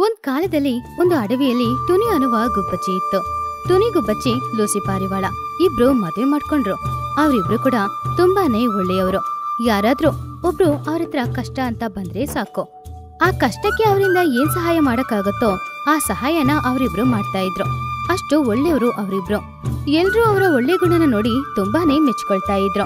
ಒಂದ್ ಕಾಲದಲ್ಲಿ ಒಂದು ಅಡವಿಯಲ್ಲಿ ಟುನಿ ಅನ್ನುವ ಗುಬ್ಬಚ್ಚಿ ಇತ್ತು ಟುನಿ ಗುಬ್ಬಚ್ಚಿ ಲೂಸಿ ಪಾರಿವಾಳ ಇಬ್ರು ಮದುವೆ ಮಾಡ್ಕೊಂಡ್ರು ಅವರಿಬ್ರು ಕೂಡ ತುಂಬಾನೇ ಒಳ್ಳೆಯವರು ಯಾರಾದ್ರೂ ಒಬ್ರು ಅವ್ರ ಹತ್ರ ಕಷ್ಟ ಅಂತ ಬಂದ್ರೆ ಸಾಕು ಆ ಕಷ್ಟಕ್ಕೆ ಅವರಿಂದ ಏನ್ ಸಹಾಯ ಮಾಡಕ್ಕಾಗತ್ತೋ ಆ ಸಹಾಯನ ಅವರಿಬ್ರು ಮಾಡ್ತಾ ಇದ್ರು ಅಷ್ಟು ಒಳ್ಳೆಯವರು ಅವರಿಬ್ರು ಎಲ್ರೂ ಅವರ ಒಳ್ಳೆ ಗುಣನ ನೋಡಿ ತುಂಬಾನೇ ಮೆಚ್ಕೊಳ್ತಾ ಇದ್ರು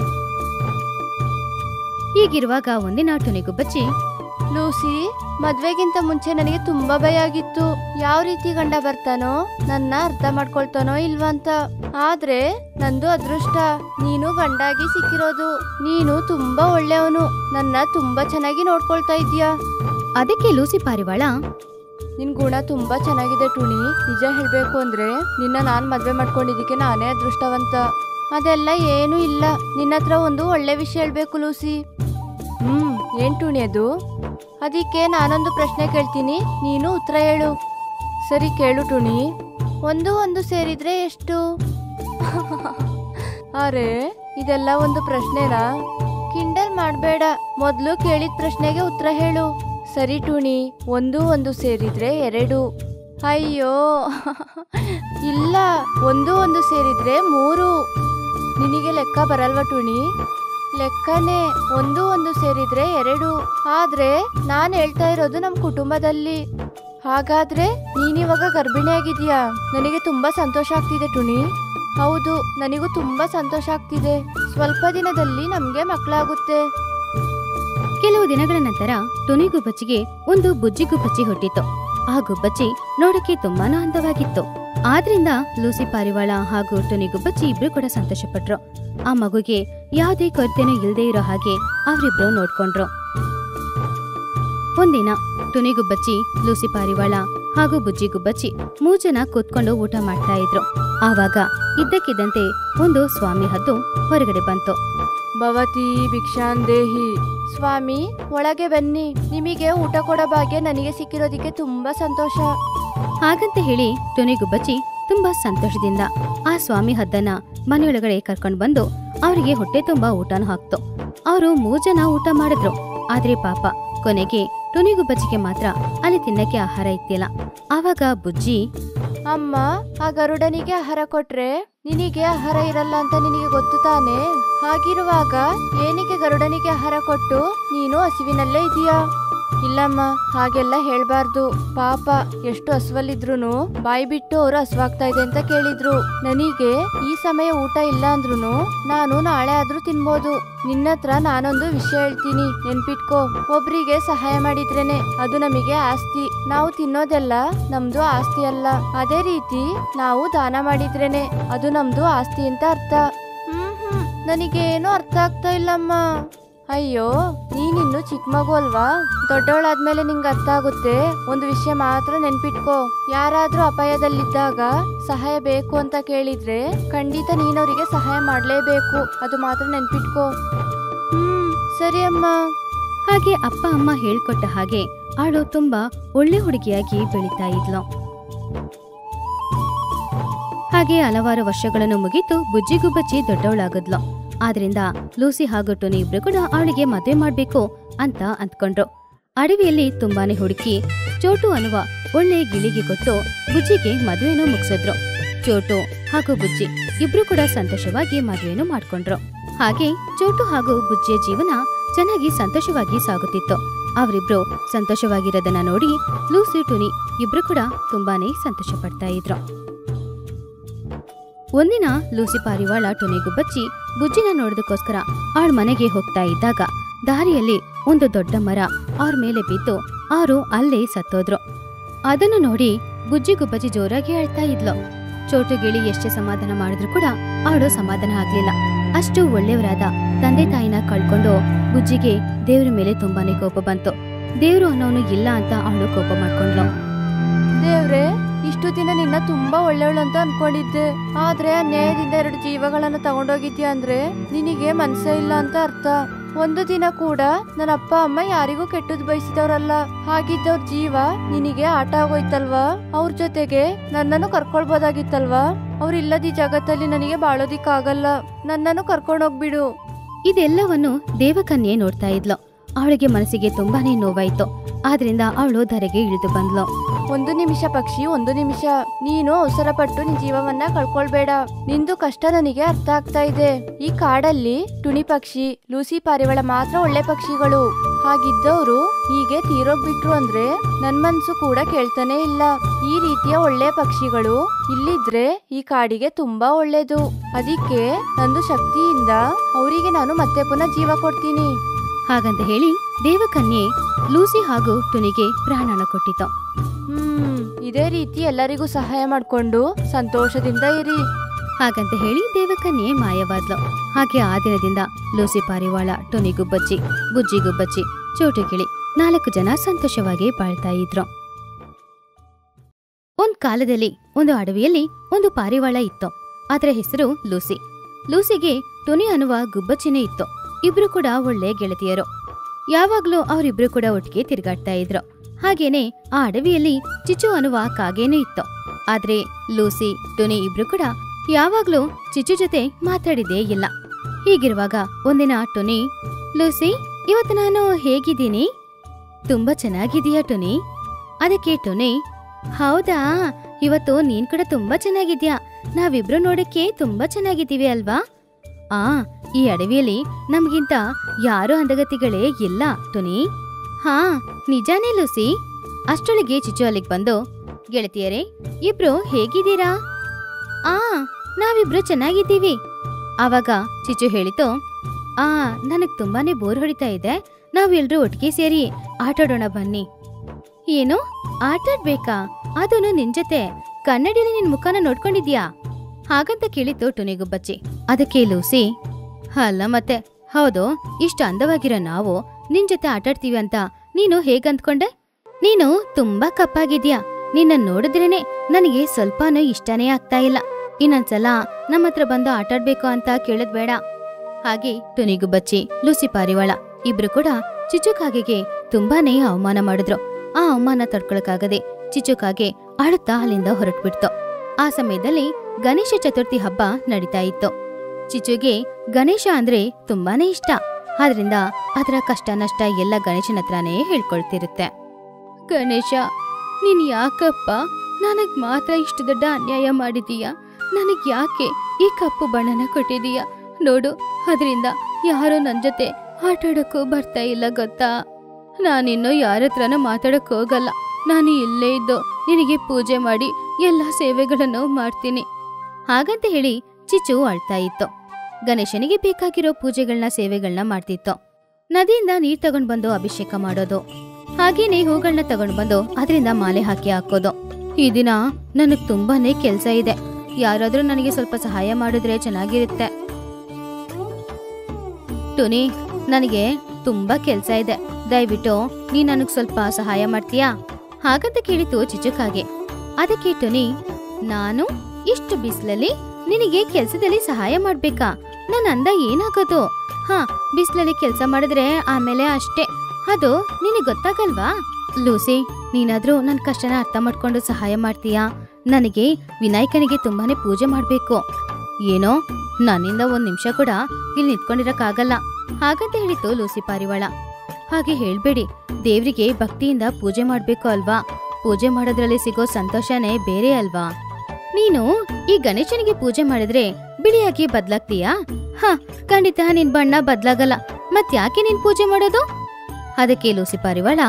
ಹೀಗಿರುವಾಗ ಒಂದಿನ ಟುನಿ ಗುಬ್ಬಚ್ಚಿ ಲೂಸಿ ಮದ್ವೆಗಿಂತ ಮುಂಚೆ ನನಗೆ ತುಂಬಾ ಭಯ ಆಗಿತ್ತು ಯಾವ ರೀತಿ ಗಂಡ ಬರ್ತಾನೋ ನನ್ನ ಅರ್ಥ ಮಾಡ್ಕೊಳ್ತಾನೋ ಇಲ್ವಾ ಅಂತ ಆದ್ರೆ ನಂದು ಅದೃಷ್ಟ ನೀನು ಗಂಡಾಗಿ ಸಿಕ್ಕಿರೋದು ನೀನು ತುಂಬಾ ಒಳ್ಳೆಯವನು ನನ್ನ ತುಂಬಾ ಚೆನ್ನಾಗಿ ನೋಡ್ಕೊಳ್ತಾ ಇದೀಯಾ ಅದಕ್ಕೆ ಲೂಸಿ ಪಾರಿವಾಳ ನಿನ್ ಗುಣ ತುಂಬಾ ಚೆನ್ನಾಗಿದೆ ಟುಣಿ ನಿಜ ಹೇಳ್ಬೇಕು ಅಂದ್ರೆ ನಿನ್ನ ನಾನ್ ಮದ್ವೆ ಮಾಡ್ಕೊಂಡಿದ್ದಕ್ಕೆ ನಾನೇ ಅದೃಷ್ಟವಂತ ಅದೆಲ್ಲ ಏನೂ ಇಲ್ಲ ನಿನ್ನ ಹತ್ರ ಒಂದು ಒಳ್ಳೆ ವಿಷಯ ಹೇಳ್ಬೇಕು ಲೂಸಿ ಹ್ಮ್ ಏನ್ ಟುಣಿ ಅದು ಅದಕ್ಕೆ ನಾನೊಂದು ಪ್ರಶ್ನೆ ಕೇಳ್ತೀನಿ ನೀನು ಉತ್ತರ ಹೇಳು ಸರಿ ಕೇಳು ಟುಣಿ ಒಂದು ಒಂದು ಸೇರಿದ್ರೆ ಎಷ್ಟು ಅರೆ ಇದೆಲ್ಲ ಒಂದು ಪ್ರಶ್ನೆನಾ ಕಿಂಡಲ್ ಮಾಡಬೇಡ ಮೊದಲು ಕೇಳಿದ ಪ್ರಶ್ನೆಗೆ ಉತ್ತರ ಹೇಳು ಸರಿ ಟುಣಿ ಒಂದು ಒಂದು ಸೇರಿದ್ರೆ ಎರಡು ಅಯ್ಯೋ ಇಲ್ಲ ಒಂದು ಒಂದು ಸೇರಿದ್ರೆ ಮೂರು ನಿನಗೆ ಲೆಕ್ಕ ಬರಲ್ವಾ ಟುಣಿ ಲೆಕ್ಕನೇ ಒಂದು ಒಂದು ಸೇರಿದ್ರೆ ಎರಡು ಆದ್ರೆ ನಾನ್ ಹೇಳ್ತಾ ಇರೋದು ನಮ್ ಕುಟುಂಬದಲ್ಲಿ ಹಾಗಾದ್ರೆ ನೀನಿವಾಗ ಗರ್ಭಿಣಿ ಆಗಿದ್ಯಾ ನನಗೆ ತುಂಬಾ ಸಂತೋಷ ಆಗ್ತಿದೆ ಟುಣಿ ಹೌದು ನನಗೂ ತುಂಬಾ ಸಂತೋಷ ಆಗ್ತಿದೆ ಸ್ವಲ್ಪ ದಿನದಲ್ಲಿ ನಮ್ಗೆ ಮಕ್ಕಳಾಗುತ್ತೆ ಕೆಲವು ದಿನಗಳ ನಂತರ ಟುನಿ ಗುಬ್ಬಚ್ಚಿಗೆ ಒಂದು ಬುಜ್ಜಿ ಗುಬ್ಬಚ್ಚಿ ಹುಟ್ಟಿತು ಆ ಗುಬ್ಬಚ್ಚಿ ನೋಡಕ್ಕೆ ತುಂಬಾನು ಅಂದವಾಗಿತ್ತು ಆದ್ರಿಂದ ಲೂಸಿ ಪಾರಿವಾಳ ಹಾಗೂ ಟುನಿ ಗುಬ್ಬಚ್ಚಿ ಇಬ್ರು ಕೂಡ ಸಂತೋಷಪಟ್ರು ಆ ಮಗುಗೆ ಯಾವುದೇ ಕೊರತೆನೂ ಇಲ್ದೇ ಇರೋ ಹಾಗೆ ಅವರಿಬ್ರು ನೋಡ್ಕೊಂಡ್ರು ಒಂದಿನ ಟುನಿ ಗುಬ್ಬಚ್ಚಿ ಲೂಸಿ ಪಾರಿವಾಳ ಹಾಗೂ ಬುಜ್ಜಿ ಗುಬ್ಬಚ್ಚಿ ಮೂರ್ ಜನ ಕೂತ್ಕೊಂಡು ಊಟ ಮಾಡ್ತಾ ಇದ್ರು ಆವಾಗ ಇದ್ದಕ್ಕಿದ್ದಂತೆ ಒಂದು ಸ್ವಾಮಿ ಹದ್ದು ಹೊರಗಡೆ ಬಂತು ಭವತಿ ಭಿಕ್ಷಾನ್ ದೇಹಿ ಸ್ವಾಮಿ ಒಳಗೆ ಬನ್ನಿ ನಿಮಗೆ ಊಟ ಕೊಡೋ ಭಾಗ್ಯ ನನಗೆ ಸಿಕ್ಕಿರೋದಕ್ಕೆ ತುಂಬಾ ಸಂತೋಷ ಹಾಗಂತ ಹೇಳಿ ಟೊನಿ ಗುಬ್ಬಚ್ಚಿ ತುಂಬಾ ಸಂತೋಷದಿಂದ ಆ ಸ್ವಾಮಿ ಹದ್ದನ ಮನೆಯೊಳಗಡೆ ಕರ್ಕೊಂಡ್ ಬಂದು ಅವರಿಗೆ ಹೊಟ್ಟೆ ತುಂಬಾ ಊಟನೂ ಹಾಕ್ತು ಅವರು ಮೂರ್ ಜನ ಊಟ ಮಾಡಿದ್ರು ಆದ್ರೆ ಪಾಪ ಕೊನೆಗೆ ಟೊನಿ ಗುಬ್ಬಚ್ಚಿಗೆ ಮಾತ್ರ ಅಲ್ಲಿ ತಿನ್ನಕ್ಕೆ ಆಹಾರ ಇತ್ತಿಲ್ಲ ಆವಾಗ ಬುಜ್ಜಿ ಅಮ್ಮ ಆ ಗರುಡನಿಗೆ ಆಹಾರ ಕೊಟ್ರೆ ನಿನಗೆ ಆಹಾರ ಇರಲ್ಲ ಅಂತ ನಿನಗೆ ಗೊತ್ತು ತಾನೆ ಹಾಗಿರುವಾಗ ಏನಿಗೆ ಗರುಡನಿಗೆ ಆಹಾರ ಕೊಟ್ಟು ನೀನು ಹಸಿವಿನಲ್ಲೇ ಇದೀಯಾ ಇಲ್ಲಮ್ಮ ಹಾಗೆಲ್ಲ ಹೇಳ್ಬಾರ್ದು ಪಾಪ ಎಷ್ಟು ಹಸುವಲ್ಲಿದ್ರು ಬಾಯಿ ಬಿಟ್ಟು ಅವರು ಹಸುವಾಗ್ತಾ ಇದೆ ಅಂತ ಕೇಳಿದ್ರು ನನಗೆ ಈ ಸಮಯ ಊಟ ಇಲ್ಲ ಅಂದ್ರೂ ನಾನು ನಾಳೆ ಆದ್ರೂ ತಿನ್ಬೋದು ನಿನ್ನತ್ರ ನಾನೊಂದು ವಿಷಯ ಹೇಳ್ತೀನಿ ನೆನ್ಪಿಟ್ಕೋ ಒಬ್ರಿಗೆ ಸಹಾಯ ಮಾಡಿದ್ರೇನೆ ಅದು ನಮಗೆ ಆಸ್ತಿ ನಾವು ತಿನ್ನೋದೆಲ್ಲ ನಮ್ದು ಆಸ್ತಿ ಅಲ್ಲ ಅದೇ ರೀತಿ ನಾವು ದಾನ ಮಾಡಿದ್ರೇನೆ ಅದು ನಮ್ದು ಆಸ್ತಿ ಅಂತ ಅರ್ಥ ಹ್ಮ್ ಹ್ಮ್ ನನಗೇನು ಅರ್ಥ ಆಗ್ತಾ ಇಲ್ಲಮ್ಮ ಅಯ್ಯೋ ನೀನಿನ್ನು ಚಿಕ್ಕ ಮಗು ಅಲ್ವಾ ದೊಡ್ಡವಳಾದ್ಮೇಲೆ ನಿಂಗೆ ಅರ್ಥ ಆಗುತ್ತೆ ಒಂದು ವಿಷಯ ಮಾತ್ರ ನೆನ್ಪಿಟ್ಕೋ ಯಾರಾದ್ರೂ ಅಪಾಯದಲ್ಲಿದ್ದಾಗ ಸಹಾಯ ಬೇಕು ಅಂತ ಕೇಳಿದ್ರೆ ಖಂಡಿತ ನೀನವರಿಗೆ ಸಹಾಯ ಮಾಡ್ಲೇಬೇಕು ಅದು ಮಾತ್ರ ನೆನ್ಪಿಟ್ಕೋ ಹ್ಮ್ ಸರಿ ಅಮ್ಮ ಹಾಗೆ ಅಪ್ಪ ಅಮ್ಮ ಹೇಳ್ಕೊಟ್ಟ ಹಾಗೆ ಅವಳು ತುಂಬಾ ಒಳ್ಳೆ ಹುಡುಗಿಯಾಗಿ ಬೆಳೀತಾ ಇದ್ಲು ಹಾಗೆ ಹಲವಾರು ವರ್ಷಗಳನ್ನು ಮುಗಿತು ಬುಜ್ಜಿ ಗುಬ್ಬಚ್ಚಿ ದೊಡ್ಡವಳಾಗದ್ಲು ಆದ್ರಿಂದ ಲೂಸಿ ಹಾಗೂ ಟೊನಿ ಇಬ್ರು ಕೂಡ ಅವಳಿಗೆ ಮದುವೆ ಮಾಡ್ಬೇಕು ಅಂತ ಅಂದ್ಕೊಂಡ್ರು ಅಡವಿಯಲ್ಲಿ ತುಂಬಾನೇ ಹುಡುಕಿ ಚೋಟು ಅನ್ನುವ ಒಳ್ಳೆ ಗಿಳಿಗೆ ಕೊಟ್ಟು ಬುಜ್ಜಿಗೆ ಮದುವೆನೂ ಮುಗಿಸಿದ್ರು ಚೋಟು ಹಾಗೂ ಬುಜ್ಜಿ ಇಬ್ರು ಕೂಡ ಸಂತೋಷವಾಗಿ ಮದುವೆನೂ ಮಾಡ್ಕೊಂಡ್ರು ಹಾಗೆ ಚೋಟು ಹಾಗೂ ಬುಜ್ಜಿಯ ಜೀವನ ಚೆನ್ನಾಗಿ ಸಂತೋಷವಾಗಿ ಸಾಗುತ್ತಿತ್ತು ಅವರಿಬ್ರು ಸಂತೋಷವಾಗಿರೋದನ್ನ ನೋಡಿ ಲೂಸಿ ಟುನಿ ಇಬ್ರು ಕೂಡ ತುಂಬಾನೇ ಸಂತೋಷ ಪಡ್ತಾ ಇದ್ರು ಒಂದಿನ ಲೂಸಿ ಪಾರಿವಾಳ ಟುನಿ ಗುಬ್ಬಚ್ಚಿ ಬುಜ್ಜಿನ ನೋಡೋದಕ್ಕೋಸ್ಕರ ಅವಳ ಮನೆಗೆ ಹೋಗ್ತಾ ಇದ್ದಾಗ ದಾರಿಯಲ್ಲಿ ಒಂದು ದೊಡ್ಡ ಮರ ಅವ್ರ ಮೇಲೆ ಬಿದ್ದು ಅವರು ಅಲ್ಲೇ ಸತ್ತೋದ್ರು ಅದನ್ನು ನೋಡಿ ಬುಜ್ಜಿ ಗುಬ್ಬಚ್ಚಿ ಜೋರಾಗಿ ಅಳ್ತಾ ಇದ್ಲು ಚೋಟು ಗಿಳಿ ಎಷ್ಟೇ ಸಮಾಧಾನ ಮಾಡಿದ್ರು ಕೂಡ ಅವಳು ಸಮಾಧಾನ ಆಗ್ಲಿಲ್ಲ ಅಷ್ಟು ಒಳ್ಳೆಯವರಾದ ತಂದೆ ತಾಯಿನ ಕಳ್ಕೊಂಡು ಬುಜ್ಜಿಗೆ ದೇವ್ರ ಮೇಲೆ ತುಂಬಾನೇ ಕೋಪ ಬಂತು ದೇವ್ರು ಅನ್ನೋನು ಇಲ್ಲ ಅಂತ ಅವಳು ಕೋಪ ಮಾಡ್ಕೊಂಡ್ಲು ದೇವ್ರೆ ಇಷ್ಟು ದಿನ ನಿನ್ನ ತುಂಬಾ ಒಳ್ಳೆಯವಳು ಅಂತ ಅನ್ಕೊಂಡಿದ್ದೆ ಆದ್ರೆ ಅನ್ಯಾಯದಿಂದ ಎರಡು ಜೀವಗಳನ್ನ ತಗೊಂಡೋಗಿದ್ಯಾ ಅಂದ್ರೆ ನಿನಗೆ ಮನ್ಸೇ ಇಲ್ಲ ಅಂತ ಅರ್ಥ ಒಂದು ದಿನ ಕೂಡ ನನ್ನ ಅಪ್ಪ ಅಮ್ಮ ಯಾರಿಗೂ ಕೆಟ್ಟದ್ ಬಯಸಿದವ್ರಲ್ಲ ಹಾಗಿದ್ದವ್ರ ಜೀವ ನಿನಗೆ ಆಟ ಆಗೋಯ್ತಲ್ವಾ ಅವ್ರ ಜೊತೆಗೆ ನನ್ನನ್ನು ಕರ್ಕೊಳ್ಬೋದಾಗಿತ್ತಲ್ವಾ ಅವ್ರಿಲ್ಲದ ಈ ಜಗತ್ತಲ್ಲಿ ನನಗೆ ಬಾಳೋದಿಕ್ಕಾಗಲ್ಲ ನನ್ನನ್ನು ಕರ್ಕೊಂಡೋಗ್ಬಿಡು ಇದೆಲ್ಲವನ್ನು ದೇವಕನ್ಯೆ ನೋಡ್ತಾ ಇದ್ಲು ಅವಳಿಗೆ ಮನಸ್ಸಿಗೆ ತುಂಬಾನೇ ನೋವಾಯ್ತು ಆದ್ರಿಂದ ಅವಳು ಧರೆಗೆ ಇಳಿದು ಬಂದ್ಲು ಒಂದು ನಿಮಿಷ ಪಕ್ಷಿ ಒಂದು ನಿಮಿಷ ನೀನು ಅವಸರ ಪಟ್ಟು ನಿನ್ ಜೀವವನ್ನ ಕಳ್ಕೊಳ್ಬೇಡ ನಿಂದು ಕಷ್ಟ ನನಗೆ ಅರ್ಥ ಆಗ್ತಾ ಇದೆ ಈ ಕಾಡಲ್ಲಿ ಟುನಿ ಪಕ್ಷಿ ಲೂಸಿ ಪಾರಿವಾಳ ಮಾತ್ರ ಒಳ್ಳೆ ಪಕ್ಷಿಗಳು ಹಾಗಿದ್ದವರು ಹೀಗೆ ತೀರೋಗ್ಬಿಟ್ರು ಅಂದ್ರೆ ನನ್ ಮನ್ಸು ಕೂಡ ಕೇಳ್ತಾನೆ ಇಲ್ಲ ಈ ರೀತಿಯ ಒಳ್ಳೆ ಪಕ್ಷಿಗಳು ಇಲ್ಲಿದ್ರೆ ಈ ಕಾಡಿಗೆ ತುಂಬಾ ಒಳ್ಳೇದು ಅದಕ್ಕೆ ನಂದು ಶಕ್ತಿಯಿಂದ ಅವರಿಗೆ ನಾನು ಮತ್ತೆ ಪುನಃ ಜೀವ ಕೊಡ್ತೀನಿ ಹಾಗಂತ ಹೇಳಿ ದೇವಕನ್ಯೆ ಲೂಸಿ ಹಾಗೂ ಟುನಿಗೆ ಪ್ರಾಣನ ಕೊಟ್ಟಿತು ಹ್ಮ್ ಇದೇ ರೀತಿ ಎಲ್ಲರಿಗೂ ಸಹಾಯ ಮಾಡ್ಕೊಂಡು ಸಂತೋಷದಿಂದ ಇರಿ ಹಾಗಂತ ಹೇಳಿ ದೇವಕನ್ಯೆ ಮಾಯವಾದ್ಲು ಹಾಗೆ ಆ ದಿನದಿಂದ ಲೂಸಿ ಪಾರಿವಾಳ ಟೊನಿ ಗುಬ್ಬಚ್ಚಿ ಬುಜ್ಜಿ ಗುಬ್ಬಚ್ಚಿ ಚೋಟು ಗಿಳಿ ನಾಲ್ಕು ಜನ ಸಂತೋಷವಾಗಿ ಬಾಳ್ತಾ ಇದ್ರು ಒಂದ್ ಕಾಲದಲ್ಲಿ ಒಂದು ಅಡವಿಯಲ್ಲಿ ಒಂದು ಪಾರಿವಾಳ ಇತ್ತು ಅದರ ಹೆಸರು ಲೂಸಿ ಲೂಸಿಗೆ ಟೊನಿ ಅನ್ನುವ ಗುಬ್ಬಚ್ಚಿನೇ ಇತ್ತು ಇಬ್ರು ಕೂಡ ಒಳ್ಳೆ ಗೆಳತಿಯರು ಯಾವಾಗ್ಲೂ ಅವರಿಬ್ರು ಕೂಡ ಒಟ್ಟಿಗೆ ತಿರುಗಾಡ್ತಾ ಇದ್ರು ಹಾಗೇನೆ ಆ ಅಡವಿಯಲ್ಲಿ ಚಿಚು ಅನ್ನುವ ಕಾಗೇನೂ ಇತ್ತು ಆದ್ರೆ ಲೂಸಿ ಟೊನಿ ಇಬ್ರು ಕೂಡ ಯಾವಾಗ್ಲೂ ಚಿಚು ಜೊತೆ ಮಾತಾಡಿದೇ ಇಲ್ಲ ಹೀಗಿರುವಾಗ ಒಂದಿನ ಟೊನಿ ಲೂಸಿ ಇವತ್ತು ನಾನು ಹೇಗಿದ್ದೀನಿ ತುಂಬಾ ಚೆನ್ನಾಗಿದೀಯಾ ಟೊನಿ ಅದಕ್ಕೆ ಟೊನಿ ಹೌದಾ ಇವತ್ತು ನೀನ್ ಕೂಡ ತುಂಬಾ ಚೆನ್ನಾಗಿದ್ಯಾ ನಾವಿಬ್ರು ನೋಡಕ್ಕೆ ತುಂಬಾ ಚೆನ್ನಾಗಿದ್ದೀವಿ ಅಲ್ವಾ ಆ ಈ ಅಡವಿಯಲ್ಲಿ ನಮ್ಗಿಂತ ಯಾರು ಅಂದಗತಿಗಳೇ ಇಲ್ಲ ಟೊನಿ ಹಾ ನಿಜಾನೇ ಲೂಸಿ ಅಷ್ಟೊಳಗೆ ಚಿಚು ಅಲ್ಲಿಗೆ ಬಂದು ಗೆಳತಿಯರೇ ಇಬ್ರು ಹೇಗಿದ್ದೀರಾ ಆ ನಾವಿಬ್ರು ಚೆನ್ನಾಗಿದ್ದೀವಿ ಆವಾಗ ಚಿಚು ಹೇಳಿತು ಆ ನನಗ್ ತುಂಬಾನೇ ಬೋರ್ ಹೊಡಿತಾ ಇದೆ ನಾವೆಲ್ರೂ ಒಟ್ಟಿಗೆ ಸೇರಿ ಆಟಾಡೋಣ ಬನ್ನಿ ಏನು ಆಟಾಡ್ಬೇಕಾ ಅದನ್ನು ನಿನ್ ಜೊತೆ ಕನ್ನಡಿಯಲ್ಲಿ ನಿನ್ ಮುಖನ ನೋಡ್ಕೊಂಡಿದ್ಯಾ ಹಾಗಂತ ಕೇಳಿತು ಟುನಿಗುಬ್ಬಚ್ಚಿ ಅದಕ್ಕೆ ಲೂಸಿ ಅಲ್ಲ ಮತ್ತೆ ಹೌದು ಇಷ್ಟು ಅಂದವಾಗಿರೋ ನಾವು ನಿನ್ ಜೊತೆ ಆಟಾಡ್ತೀವಿ ಅಂತ ನೀನು ಹೇಗಂದ್ಕೊಂಡೆ ನೀನು ತುಂಬಾ ಕಪ್ಪಾಗಿದ್ಯಾ ನಿನ್ನ ನೋಡಿದ್ರೇನೆ ನನಗೆ ಸ್ವಲ್ಪನೂ ಇಷ್ಟನೇ ಆಗ್ತಾ ಇಲ್ಲ ಇನ್ನೊಂದ್ಸಲ ನಮ್ಮ ಹತ್ರ ಬಂದು ಆಟಾಡ್ಬೇಕು ಅಂತ ಕೇಳದ್ ಬೇಡ ಹಾಗೆ ಟುನಿಗುಬ್ಬಚ್ಚಿ ಲೂಸಿ ಪಾರಿವಾಳ ಇಬ್ರು ಕೂಡ ಚಿಚುಕಾಗೆಗೆ ತುಂಬಾನೇ ಅವಮಾನ ಮಾಡಿದ್ರು ಆ ಅವಮಾನ ತಡ್ಕೊಳಕ್ಕಾಗದೆ ಚಿಚುಕಾಗೆ ಅಳುತ್ತಾ ಅಲ್ಲಿಂದ ಹೊರಟ್ಬಿಡ್ತು ಆ ಸಮಯದಲ್ಲಿ ಗಣೇಶ ಚತುರ್ಥಿ ಹಬ್ಬ ನಡೀತಾ ಇತ್ತು ಚಿಚುಗೆ ಗಣೇಶ ಅಂದ್ರೆ ತುಂಬಾನೇ ಇಷ್ಟ ಆದ್ರಿಂದ ಅದರ ಕಷ್ಟ ನಷ್ಟ ಎಲ್ಲ ಗಣೇಶನ ಹತ್ರನೇ ಹೇಳ್ಕೊಳ್ತಿರುತ್ತೆ ಗಣೇಶ ನೀನ್ ಯಾಕಪ್ಪ ನನಗ್ ಮಾತ್ರ ಇಷ್ಟು ದೊಡ್ಡ ಅನ್ಯಾಯ ಮಾಡಿದೀಯ ನನಗ್ ಯಾಕೆ ಈ ಕಪ್ಪು ಬಣ್ಣನ ಕೊಟ್ಟಿದೀಯ ನೋಡು ಅದರಿಂದ ಯಾರು ನನ್ ಜೊತೆ ಆಟಾಡಕ್ಕೂ ಬರ್ತಾ ಇಲ್ಲ ಗೊತ್ತಾ ನಾನಿನ್ನು ಯಾರ ಹತ್ರನೂ ಮಾತಾಡಕ್ ಹೋಗಲ್ಲ ನಾನು ಇಲ್ಲೇ ಇದ್ದು ನಿನಗೆ ಪೂಜೆ ಮಾಡಿ ಎಲ್ಲ ಸೇವೆಗಳನ್ನು ಮಾಡ್ತೀನಿ ಹಾಗಂತ ಹೇಳಿ ಚಿಚು ಅಳ್ತಾ ಇತ್ತು ಗಣೇಶನಿಗೆ ಬೇಕಾಗಿರೋ ಪೂಜೆಗಳನ್ನ ಸೇವೆಗಳನ್ನ ಮಾಡ್ತಿತ್ತು ನದಿಯಿಂದ ನೀರ್ ತಗೊಂಡ್ ಬಂದು ಅಭಿಷೇಕ ಮಾಡೋದು ಹಾಗೇನೆ ಹೂಗಳನ್ನ ತಗೊಂಡ್ ಬಂದು ಅದರಿಂದ ಮಾಲೆ ಹಾಕಿ ಹಾಕೋದು ಈ ದಿನ ನನಗ್ ತುಂಬಾನೇ ಕೆಲ್ಸ ಇದೆ ಯಾರಾದ್ರೂ ನನಗೆ ಸ್ವಲ್ಪ ಸಹಾಯ ಮಾಡಿದ್ರೆ ಚೆನ್ನಾಗಿರುತ್ತೆ ಟುನಿ ನನಗೆ ತುಂಬಾ ಕೆಲ್ಸ ಇದೆ ದಯವಿಟ್ಟು ನೀ ನನಗ್ ಸ್ವಲ್ಪ ಸಹಾಯ ಮಾಡ್ತೀಯಾ ಹಾಗಂತ ಕೇಳಿತು ಚಿಚುಕಾಗೆ ಅದಕ್ಕೆ ಟುನಿ ನಾನು ಇಷ್ಟು ಬಿಸಿಲಲ್ಲಿ ನಿನಗೆ ಕೆಲ್ಸದಲ್ಲಿ ಸಹಾಯ ಮಾಡ್ಬೇಕಾ ನನ್ನ ಅಂದ ಏನಾಗೋದು ಹಾ ಬಿಸಿಲಲ್ಲಿ ಕೆಲಸ ಮಾಡಿದ್ರೆ ಆಮೇಲೆ ಅಷ್ಟೇ ಅದು ನಿನಗೆ ಗೊತ್ತಾಗಲ್ವಾ ಲೂಸಿ ನೀನಾದ್ರೂ ನನ್ನ ಕಷ್ಟನ ಅರ್ಥ ಮಾಡ್ಕೊಂಡು ಸಹಾಯ ಮಾಡ್ತೀಯಾ ನನಗೆ ವಿನಾಯಕನಿಗೆ ತುಂಬಾನೇ ಪೂಜೆ ಮಾಡ್ಬೇಕು ಏನೋ ನನ್ನಿಂದ ಒಂದ್ ನಿಮಿಷ ಕೂಡ ಇಲ್ಲಿ ನಿಂತ್ಕೊಂಡಿರಕ್ಕಾಗಲ್ಲ ಹಾಗಂತ ಹೇಳಿತು ಲೂಸಿ ಪಾರಿವಾಳ ಹಾಗೆ ಹೇಳ್ಬೇಡಿ ದೇವ್ರಿಗೆ ಭಕ್ತಿಯಿಂದ ಪೂಜೆ ಮಾಡ್ಬೇಕು ಅಲ್ವಾ ಪೂಜೆ ಮಾಡೋದ್ರಲ್ಲಿ ಸಿಗೋ ಸಂತೋಷನೇ ಬೇರೆ ಅಲ್ವಾ ನೀನು ಈ ಗಣೇಶನಿಗೆ ಪೂಜೆ ಮಾಡಿದ್ರೆ ಬಿಳಿಯಾಗಿ ಬದ್ಲಾಗ್ತೀಯಾ ಹ ಖಂಡಿತ ನಿನ್ ಬಣ್ಣ ಬದ್ಲಾಗಲ್ಲ ಮತ್ಯಾಕೆ ನೀನ್ ಪೂಜೆ ಮಾಡೋದು ಅದಕ್ಕೆ ಲೂಸಿ ಪಾರಿವಾಳ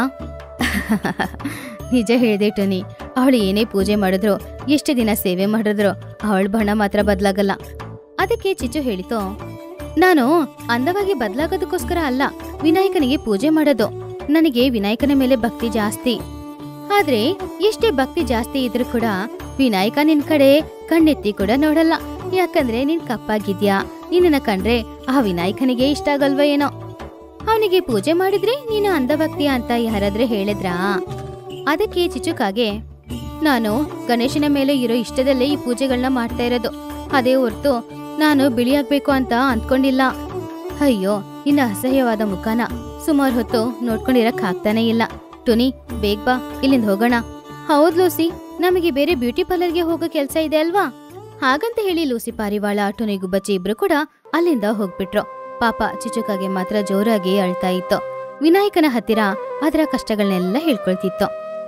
ನಿಜ ಹೇಳ್ದೆ ಟೋನಿ ಅವಳು ಏನೇ ಪೂಜೆ ಮಾಡಿದ್ರು ಎಷ್ಟು ದಿನ ಸೇವೆ ಮಾಡಿದ್ರು ಅವಳ ಬಣ್ಣ ಮಾತ್ರ ಬದ್ಲಾಗಲ್ಲ ಅದಕ್ಕೆ ಚಿಚ್ಚು ಹೇಳಿತು ನಾನು ಅಂದವಾಗಿ ಬದಲಾಗೋದಕ್ಕೋಸ್ಕರ ಅಲ್ಲ ವಿನಾಯಕನಿಗೆ ಪೂಜೆ ಮಾಡೋದು ನನಗೆ ವಿನಾಯಕನ ಮೇಲೆ ಭಕ್ತಿ ಜಾಸ್ತಿ ಆದ್ರೆ ಎಷ್ಟೇ ಭಕ್ತಿ ಜಾಸ್ತಿ ಇದ್ರೂ ಕೂಡ ವಿನಾಯಕ ನಿನ್ ಕಡೆ ಕಣ್ಣೆತ್ತಿ ಕೂಡ ನೋಡಲ್ಲ ಯಾಕಂದ್ರೆ ನೀನ್ ಕಪ್ಪಾಗಿದ್ಯಾ ನಿನ್ನ ಕಂಡ್ರೆ ಆ ವಿನಾಯಕನಿಗೆ ಇಷ್ಟ ಆಗಲ್ವಾ ಏನೋ ಅವನಿಗೆ ಪೂಜೆ ಮಾಡಿದ್ರೆ ನೀನು ಅಂಧಭಕ್ತಿ ಅಂತ ಯಾರಾದ್ರೆ ಹೇಳಿದ್ರಾ ಅದಕ್ಕೆ ಚಿಚುಕಾಗೆ ನಾನು ಗಣೇಶನ ಮೇಲೆ ಇರೋ ಇಷ್ಟದಲ್ಲೇ ಈ ಪೂಜೆಗಳನ್ನ ಮಾಡ್ತಾ ಇರೋದು ಅದೇ ಹೊರ್ತು ನಾನು ಬಿಳಿಯಾಗ್ಬೇಕು ಅಂತ ಅಂದ್ಕೊಂಡಿಲ್ಲ ಅಯ್ಯೋ ನಿನ್ನ ಅಸಹ್ಯವಾದ ಮುಖನ ಸುಮಾರು ಹೊತ್ತು ನೋಡ್ಕೊಂಡಿರಕ್ ಆಗ್ತಾನೆ ಇಲ್ಲ ಟುನಿ ಬೇಗ ಬಾ ಇಲ್ಲಿಂದ ಹೋಗೋಣ ಹೌದ್ ಲೂಸಿ ನಮಗೆ ಬೇರೆ ಬ್ಯೂಟಿ ಪಾರ್ಲರ್ಗೆ ಹೋಗೋ ಕೆಲ್ಸ ಇದೆ ಅಲ್ವಾ ಹಾಗಂತ ಹೇಳಿ ಲೂಸಿ ಪಾರಿವಾಳ ಟುನಿ ಗುಬ್ಬಚ್ಚಿ ಇಬ್ರು ಕೂಡ ಅಲ್ಲಿಂದ ಹೋಗ್ಬಿಟ್ರು ಪಾಪ ಚಿಚುಕಾಗೆ ಮಾತ್ರ ಜೋರಾಗಿ ಅಳ್ತಾ ಇತ್ತು ವಿನಾಯಕನ ಹತ್ತಿರ ಅದರ ಕಷ್ಟಗಳನ್ನೆಲ್ಲ ಹೇಳ್ಕೊಳ್ತಿತ್ತು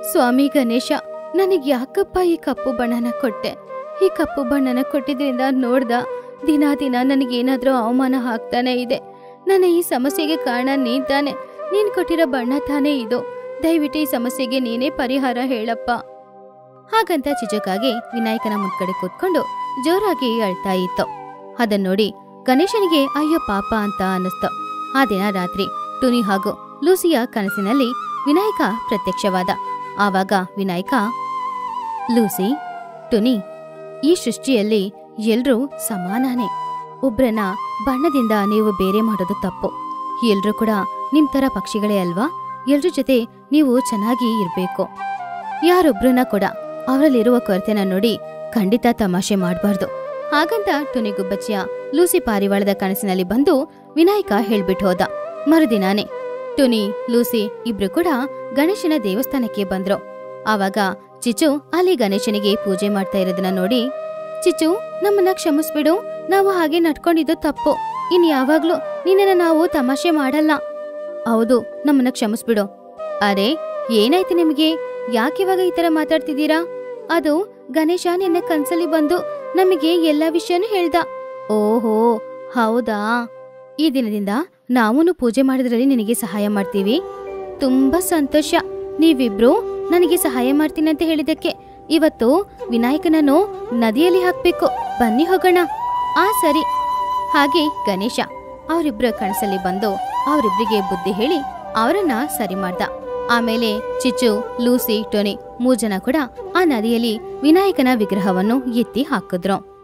ಸ್ವಾಮಿ ಗಣೇಶ ನನಗೆ ಯಾಕಪ್ಪ ಈ ಕಪ್ಪು ಬಣ್ಣನ ಕೊಟ್ಟೆ ಈ ಕಪ್ಪು ಬಣ್ಣನ ಕೊಟ್ಟಿದ್ರಿಂದ ನೋಡ್ದ ದಿನ ದಿನ ನನಗೇನಾದ್ರೂ ಅವಮಾನ ಆಗ್ತಾನೆ ಇದೆ ನನ್ನ ಈ ಸಮಸ್ಯೆಗೆ ಕಾರಣ ನೀನ್ ತಾನೆ ನೀನ್ ಕೊಟ್ಟಿರೋ ಬಣ್ಣ ತಾನೇ ಇದು ದಯವಿಟ್ಟು ಈ ಸಮಸ್ಯೆಗೆ ನೀನೇ ಪರಿಹಾರ ಹೇಳಪ್ಪ ಹಾಗಂತ ಚಿಜುಕಾಗಿ ವಿನಾಯಕನ ಮುಂದ್ಗಡೆ ಕೂತ್ಕೊಂಡು ಜೋರಾಗಿ ಅಳ್ತಾ ಇತ್ತು ಅದನ್ನ ನೋಡಿ ಗಣೇಶನಿಗೆ ಅಯ್ಯೋ ಪಾಪ ಅಂತ ಅನ್ನಿಸ್ತು ಆ ದಿನ ರಾತ್ರಿ ಟುನಿ ಹಾಗೂ ಲೂಸಿಯ ಕನಸಿನಲ್ಲಿ ವಿನಾಯಕ ಪ್ರತ್ಯಕ್ಷವಾದ ಆವಾಗ ವಿನಾಯಕ ಲೂಸಿ ಟುನಿ ಈ ಸೃಷ್ಟಿಯಲ್ಲಿ ಎಲ್ರೂ ಸಮಾನನೇ ಒಬ್ರನ್ನ ಬಣ್ಣದಿಂದ ನೀವು ಬೇರೆ ಮಾಡೋದು ತಪ್ಪು ಎಲ್ರೂ ಕೂಡ ನಿಮ್ ತರ ಪಕ್ಷಿಗಳೇ ಅಲ್ವಾ ಎಲ್ರ ಜೊತೆ ನೀವು ಚೆನ್ನಾಗಿ ಇರ್ಬೇಕು ಯಾರೊಬ್ರನ್ನ ಕೂಡ ಅವರಲ್ಲಿರುವ ಕೊರತೆನ ನೋಡಿ ಖಂಡಿತ ತಮಾಷೆ ಮಾಡಬಾರ್ದು ಹಾಗಂತ ಟುನಿಗುಬ್ಬಚ್ಚಿಯ ಲೂಸಿ ಪಾರಿವಾಳದ ಕನಸಿನಲ್ಲಿ ಬಂದು ವಿನಾಯಕ ಹೇಳ್ಬಿಟ್ಟು ಹೋದ ಮರುದಿನಾನೇ ಟುನಿ ಲೂಸಿ ಇಬ್ರು ಕೂಡ ಗಣೇಶನ ದೇವಸ್ಥಾನಕ್ಕೆ ಬಂದ್ರು ಆವಾಗ ಚಿಚು ಅಲ್ಲಿ ಗಣೇಶನಿಗೆ ಪೂಜೆ ಮಾಡ್ತಾ ಇರೋದನ್ನ ನೋಡಿ ಚಿಚು ನಮ್ಮನ್ನ ಕ್ಷಮಿಸ್ಬಿಡು ನಾವು ಹಾಗೆ ನಡ್ಕೊಂಡಿದ್ದು ತಪ್ಪು ಇನ್ ಯಾವಾಗ್ಲೂ ನಿನ್ನನ್ನ ನಾವು ತಮಾಷೆ ಮಾಡಲ್ಲ ಹೌದು ನಮ್ಮನ್ನ ಕ್ಷಮಿಸ್ಬಿಡು ಅರೆ ಏನಾಯ್ತು ನಿಮಗೆ ಯಾಕಿವಾಗ ಈ ತರ ಮಾತಾಡ್ತಿದ್ದೀರಾ ಅದು ಗಣೇಶ ನಿನ್ನೆ ಕನ್ಸಲ್ಲಿ ಬಂದು ನಮಗೆ ಎಲ್ಲ ವಿಷಯನೂ ಹೇಳ್ದ ಓಹೋ ಹೌದಾ ಈ ದಿನದಿಂದ ನಾವೂನು ಪೂಜೆ ಮಾಡೋದ್ರಲ್ಲಿ ನಿನಗೆ ಸಹಾಯ ಮಾಡ್ತೀವಿ ತುಂಬಾ ಸಂತೋಷ ನೀವಿಬ್ರು ನನಗೆ ಸಹಾಯ ಮಾಡ್ತೀನಿ ಅಂತ ಹೇಳಿದಕ್ಕೆ ಇವತ್ತು ವಿನಾಯಕನನ್ನು ನದಿಯಲ್ಲಿ ಹಾಕ್ಬೇಕು ಬನ್ನಿ ಹೋಗೋಣ ಆ ಸರಿ ಹಾಗೆ ಗಣೇಶ ಅವರಿಬ್ರ ಕನಸಲ್ಲಿ ಬಂದು ಅವರಿಬ್ರಿಗೆ ಬುದ್ಧಿ ಹೇಳಿ ಅವರನ್ನ ಸರಿ ಮಾಡ್ದ ಆಮೇಲೆ ಚಿಚ್ಚು ಲೂಸಿ ಟೊನಿ ಮೂರ್ ಜನ ಕೂಡ ಆ ನದಿಯಲ್ಲಿ ವಿನಾಯಕನ ವಿಗ್ರಹವನ್ನು ಎತ್ತಿ ಹಾಕಿದ್ರು